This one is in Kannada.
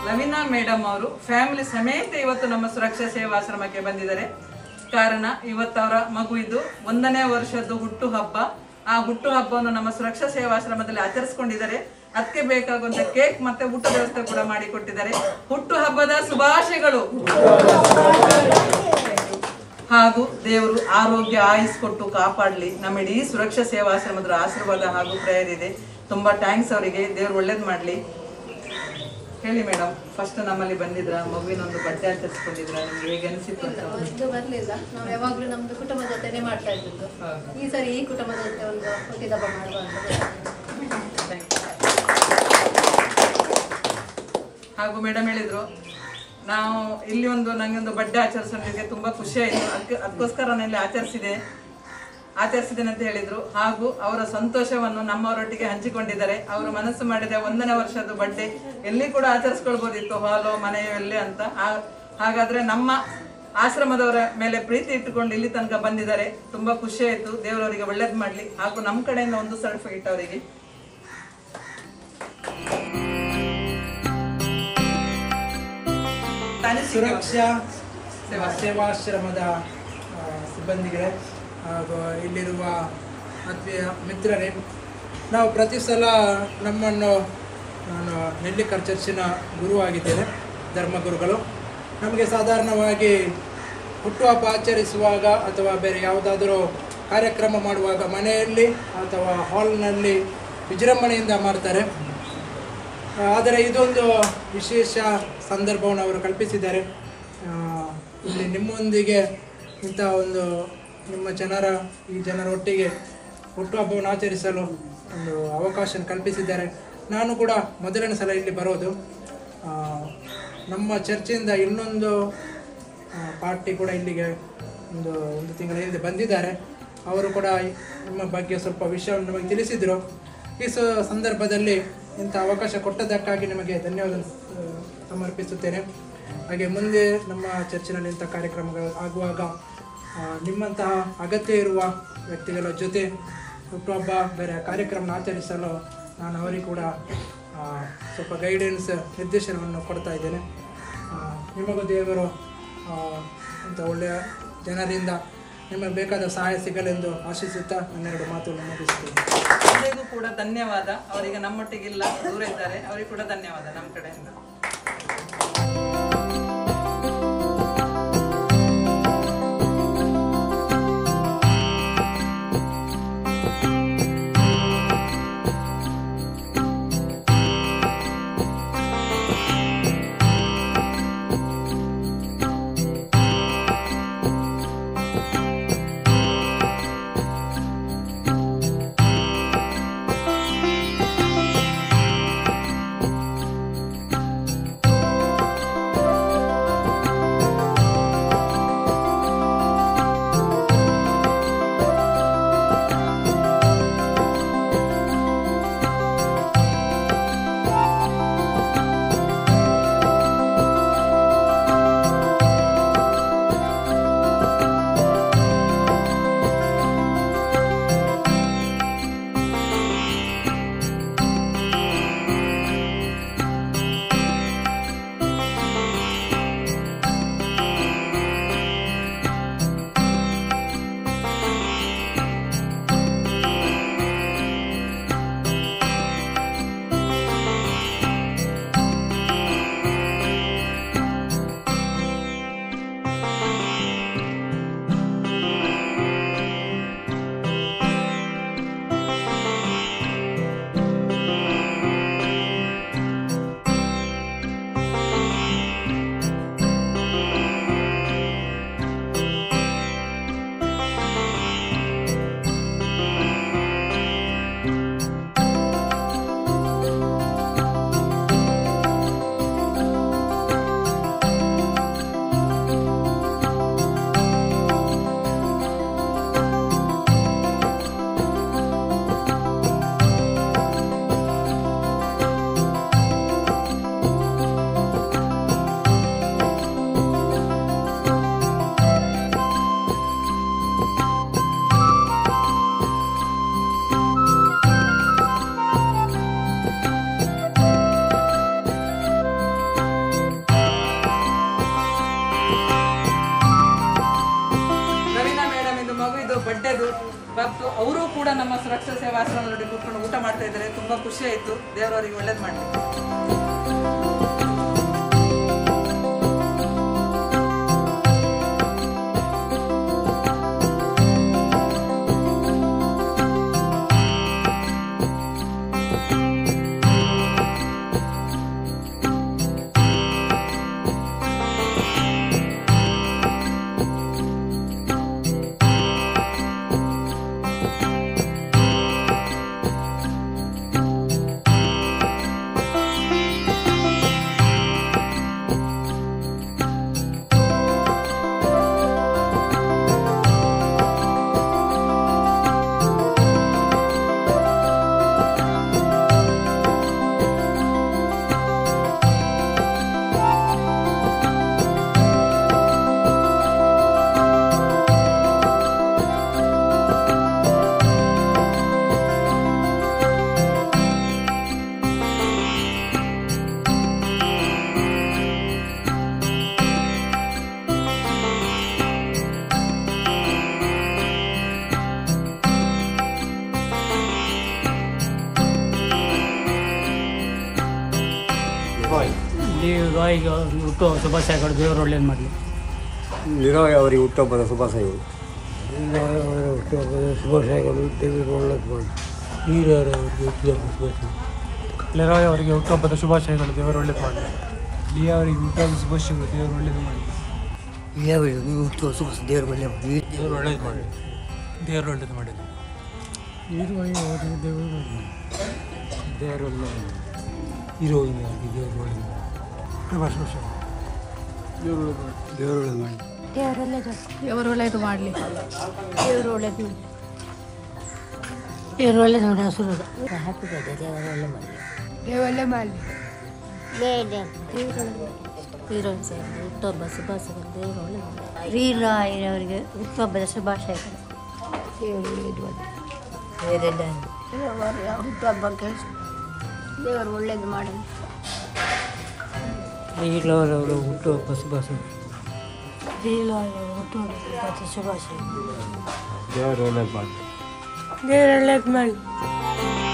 ಲವಿನಾ ಮೇಡಮ್ ಅವರು ಫ್ಯಾಮಿಲಿ ಸಮೇತ ಇವತ್ತು ನಮ್ಮ ಸುರಕ್ಷಾ ಸೇವಾಶ್ರಮಕ್ಕೆ ಬಂದಿದ್ದಾರೆ ಕಾರಣ ಇವತ್ತವರ ಮಗು ಇದು ಒಂದನೇ ವರ್ಷದ್ದು ಹುಟ್ಟು ಹಬ್ಬ ಆ ಹುಟ್ಟು ಹಬ್ಬವನ್ನು ನಮ್ಮ ಸುರಕ್ಷಾ ಸೇವಾಶ್ರಮದಲ್ಲಿ ಆಚರಿಸಿಕೊಂಡಿದ್ದಾರೆ ಅದಕ್ಕೆ ಬೇಕಾಗುವಂತ ಕೇಕ್ ಮತ್ತೆ ಊಟದ ವ್ಯವಸ್ಥೆ ಕೂಡ ಮಾಡಿಕೊಟ್ಟಿದ್ದಾರೆ ಹುಟ್ಟು ಹಬ್ಬದ ಶುಭಾಶಯಗಳು ಹಾಗೂ ದೇವರು ಆರೋಗ್ಯ ಆಯುಸ್ ಕೊಟ್ಟು ಕಾಪಾಡಲಿ ನಮ್ಮ ಇಡೀ ಸುರಕ್ಷಾ ಸೇವಾಶ್ರಮದ ಆಶೀರ್ವಾದ ಹಾಗೂ ಪ್ರೇಯರ್ ಇದೆ ತುಂಬಾ ಥ್ಯಾಂಕ್ಸ್ ಅವರಿಗೆ ದೇವ್ರು ಒಳ್ಳೇದ್ ಮಾಡ್ಲಿ ಹೇಳಿ ಮೇಡಮ್ ಫಸ್ಟ್ ನಮ್ಮಲ್ಲಿ ಬಂದಿದ್ರ ಮಗುವಿನೊಂದು ಬಟ್ಟೆ ಆಚರಿಸ್ಕೊಂಡಿದ್ರ ನಿಮ್ಗೆ ಹೇಗೆ ಅನಿಸಿತ್ತು ಅಂತ ಇದು ಬರ್ಲಿಲ್ಲ ನಾವು ಯಾವಾಗ್ಲೂ ನಮ್ದು ಕುಟುಂಬದ ಜೊತೆನೆ ಮಾಡ್ತಾ ಇದ್ದದ್ದು ಈ ಸರಿ ಈ ಕುಟುಂಬದ ಜೊತೆ ಒಂದು ಹುಟ್ಟಿದಬ್ಬ ಮಾಡುವ ಅಂತ Thank you. ಹಾಗೂ ಮೇಡಮ್ ಹೇಳಿದ್ರು ನಾವು ಇಲ್ಲಿ ಒಂದು ನಂಗೆ ಒಂದು ಬಡ್ಡೆ ಆಚರಿಸೋದಕ್ಕೆ ತುಂಬಾ ಖುಷಿ ಆಯ್ತು ಅದಕ್ಕೆ ಅದಕ್ಕೋಸ್ಕರ ನಾನು ಇಲ್ಲಿ ಆಚರಿಸಿದೆ ಆಚರಿಸಿದ್ದೇನೆ ಅಂತ ಹೇಳಿದ್ರು ಹಾಗೂ ಅವರ ಸಂತೋಷವನ್ನು ನಮ್ಮವರೊಟ್ಟಿಗೆ ಹಂಚಿಕೊಂಡಿದ್ದಾರೆ ಅವರು ಮನಸ್ಸು ಮಾಡಿದ ಒಂದನೇ ವರ್ಷದ ಬಡ್ಡೆ ಎಲ್ಲಿ ಕೂಡ ಆಚರಿಸ್ಕೊಳ್ಬೋದಿತ್ತು ಹಾಲೋ ಮನೆಯೋ ಎಲ್ಲೇ ಅಂತ ಆ- ಹಾಗಾದ್ರೆ ನಮ್ಮ ಆಶ್ರಮದವರ ಮೇಲೆ ಪ್ರೀತಿ ಇಟ್ಟುಕೊಂಡು ಇಲ್ಲಿ ತನಕ ಬಂದಿದ್ದಾರೆ ತುಂಬಾ ಖುಷಿ ಆಯ್ತು ದೇವರವರಿಗೆ ಒಳ್ಳೇದ್ ಮಾಡ್ಲಿ ಹಾಗೂ ನಮ್ಮ ಕಡೆಯಿಂದ ಒಂದು ಸರ್ಟಿಫಿಕೇಟ್ ಅವರಿಗೆ ಸುರಕ್ಷಾ ಸೇವಾಶ್ರಮದ ಆ, ಸಿಬ್ಬಂದಿಗಳೇ ಹಾಗೂ ಇಲ್ಲಿರುವ ಆತ್ಮೀಯ ಮಿತ್ರರೇ ನಾವು ಪ್ರತಿ ಸಲ ನಮ್ಮನ್ನು ನಾನು ನೆಲ್ಲಿಕರ್ ಚರ್ಚಿನ ಗುರುವಾಗಿದ್ದೇನೆ ಧರ್ಮಗುರುಗಳು ನಮಗೆ ಸಾಧಾರಣವಾಗಿ ಹುಟ್ಟುಹಬ್ಬ ಆಚರಿಸುವಾಗ ಅಥವಾ ಬೇರೆ ಯಾವುದಾದರೂ ಕಾರ್ಯಕ್ರಮ ಮಾಡುವಾಗ ಮನೆಯಲ್ಲಿ ಅಥವಾ ಹಾಲ್ನಲ್ಲಿ ವಿಜೃಂಭಣೆಯಿಂದ ಮಾಡ್ತಾರೆ ಆದರೆ ಇದೊಂದು ವಿಶೇಷ ಸಂದರ್ಭವನ್ನು ಅವರು ಕಲ್ಪಿಸಿದ್ದಾರೆ ಆ, ಇಲ್ಲಿ ನಿಮ್ಮೊಂದಿಗೆ ಇಂಥ ಒಂದು ನಿಮ್ಮ ಜನರ ಈ ಜನರೊಟ್ಟಿಗೆ ಹುಟ್ಟುಹಬ್ಬವನ್ನು ಆಚರಿಸಲು ಒಂದು ಅವಕಾಶ ಕಲ್ಪಿಸಿದ್ದಾರೆ ನಾನು ಕೂಡ ಮೊದಲನೇ ಸಲ ಇಲ್ಲಿ ಬರೋದು ಆ, ನಮ್ಮ ಚರ್ಚಿಂದ ಇನ್ನೊಂದು ಆ, ಪಾರ್ಟಿ ಕೂಡ ಇಲ್ಲಿಗೆ ಒಂದು ಒಂದು ತಿಂಗಳ ಹಿಂದೆ ಬಂದಿದ್ದಾರೆ ಅವರು ಕೂಡ ನಿಮ್ಮ ಬಗ್ಗೆ ಸ್ವಲ್ಪ ವಿಷಯವನ್ನು ನಮಗೆ ತಿಳಿಸಿದರು ಈ ಸ ಸಂದರ್ಭದಲ್ಲಿ ಇಂಥ ಅವಕಾಶ ಕೊಟ್ಟದ್ದಕ್ಕಾಗಿ ನಿಮಗೆ ಧನ್ಯವಾದ ಆ, ಸಮರ್ಪಿಸುತ್ತೇನೆ ಹಾಗೆ ಮುಂದೆ ನಮ್ಮ ಚರ್ಚಿನಲ್ಲಿ ಇಂಥ ಕಾರ್ಯಕ್ರಮಗಳು ಆಗುವಾಗ ಆ, ನಿಮ್ಮಂತಹ ಅಗತ್ಯ ಇರುವ ವ್ಯಕ್ತಿಗಳ ಜೊತೆ ಹುಟ್ಟುಹಬ್ಬ ಬೇರೆ ಕಾರ್ಯಕ್ರಮ ಆಚರಿಸಲು ನಾನು ಅವರಿಗೆ ಕೂಡ ಆ, ಸ್ವಲ್ಪ ಗೈಡೆನ್ಸ್ ನಿರ್ದೇಶನವನ್ನು ಕೊಡ್ತಾ ಇದ್ದೇನೆ ಆ, ನಿಮಗೂ ದೇವರು ಆ, ಇಂಥ ಒಳ್ಳೆಯ ಜನರಿಂದ ನಿಮಗೆ ಬೇಕಾದ ಸಹಾಯ ಸಿಗಲೆಂದು ಆಶಿಸುತ್ತಾ ನನ್ನೆರಡು ಮಾತುಗಳನ್ನು ಮುಗಿಸ್ತೇನೆ ಅವರಿಗೂ ಕೂಡ ಧನ್ಯವಾದ ಅವರಿಗೆ ನಮ್ಮೊಟ್ಟಿಗಿಲ್ಲ ದೂರ ಇದ್ದಾರೆ ಅವರಿಗೂ ಕೂಡ ಧನ್ಯವಾದ ನಮ್ಮ ಕಡೆಯಿಂದ ಮತ್ತು ಅವರು ಕೂಡ ನಮ್ಮ ಸುರಕ್ಷಾ ಸೇವಾಶ್ರಮದಲ್ಲಿ ಕೂತ್ಕೊಂಡು ಊಟ ಮಾಡ್ತಾ ಇದ್ದಾರೆ ತುಂಬಾ ಖುಷಿ ಆಯಿತು ದೇವರವರಿಗೆ ಒಳ್ಳೇದು ಮಾಡಲಿ ಇಲ್ಲಿ ರಾಯಿಗೆ ಹುಟ್ಟು ಶುಭಾಶಯಗಳು ದೇವರು ಒಳ್ಳೇದು ಮಾಡಲಿ ನಿರೋಗಿ ಅವರಿಗೆ ಹುಟ್ಟುಹಬ್ಬದ ಶುಭಾಶಯಗಳು ಹುಟ್ಟುಹಬ್ಬದ ಶುಭಾಶಯಗಳು ದೇವರು ಒಳ್ಳೇದು ಮಾಡಿ ನೀರವರಿಗೆ ಹುಟ್ಟುಹಬ್ಬದ ಲೆರಾಯ್ ಅವರಿಗೆ ಹುಟ್ಟುಹಬ್ಬದ ಶುಭಾಶಯಗಳು ದೇವರು ಒಳ್ಳೇದು ಮಾಡಲಿ ಲಿಯಾ ಅವರಿಗೆ ಹುಟ್ಟುಹಬ್ಬದ ಶುಭಾಶಯಗಳು ದೇವರು ಒಳ್ಳೇದು ಮಾಡಲಿ ನೀವು ಹುಟ್ಟುವ ಶುಭ ದೇವರು ಒಳ್ಳೆ ದೇವರು ಒಳ್ಳೇದು ಮಾಡಲಿ ದೇವರು ಒಳ್ಳೇದು ಮಾಡಲಿ ನೀರುವಾಯಿ ಅವರಿಗೆ ದೇವರು ಒಳ್ಳೇದು ಮಾಡಲಿ ದೇವರು ಒಳ್ಳೇದು ಹೀರೋಯಿನ್ ಅವರಿಗೆ ದೇವರು ಒಳ್ಳೇದು ಮಾಡಲಿ ದೇವರು ಒಳ್ಳೇದು ಮಾಡಲಿ ದೇವರು ಒಳ್ಳೇದು ಮಾಡಲಿ ದೇವರು ಒಳ್ಳೇದು ಮಾಡಲಿ ದೇವರು ಒಳ್ಳೇದು ಮಾಡಲಿ ದೇವರು ಒಳ್ಳೇದು ಮಾಡಿ ಹಸುರದ ಹಾಕಿದೆ ದೇವರು ಒಳ್ಳೆ ಮಾಡಿ ದೇವರಲ್ಲೇ ಮಾಡಲಿ ಹೀರೋಯಿನ್ ಸರ್ ಹುಟ್ಟುಹಬ್ಬ ಶುಭಾಶಯಗಳು ದೇವರು ಒಳ್ಳೇದು ಮಾಡಿ ರೀರಾಯರವರಿಗೆ ಹುಟ್ಟುಹಬ್ಬದ ಶುಭಾಶಯಗಳು ದೇವರು ಒಳ್ಳೇದು ಮಾಡಿ ಬೇರೆಲ್ಲ ದೇವರ ಹುಟ್ಟುಹಬ್ಬಕ್ಕೆ ದೇವರು ಒಳ್ಳೇದು ಮಾಡಲಿ ಈಗಲವರವರು ಹುಟ್ಟುಹಬ್ಬ ಶುಭಾಶಯ ರೀರಾಯರವರ ಹುಟ್ಟುಹಬ್ಬದ ಶುಭಾಶಯಗಳು ದೇವರು ಒಳ್ಳೇದು ಮಾಡಿ ದೇವರು ಒಳ್ಳೇದು ಮಾಡಿ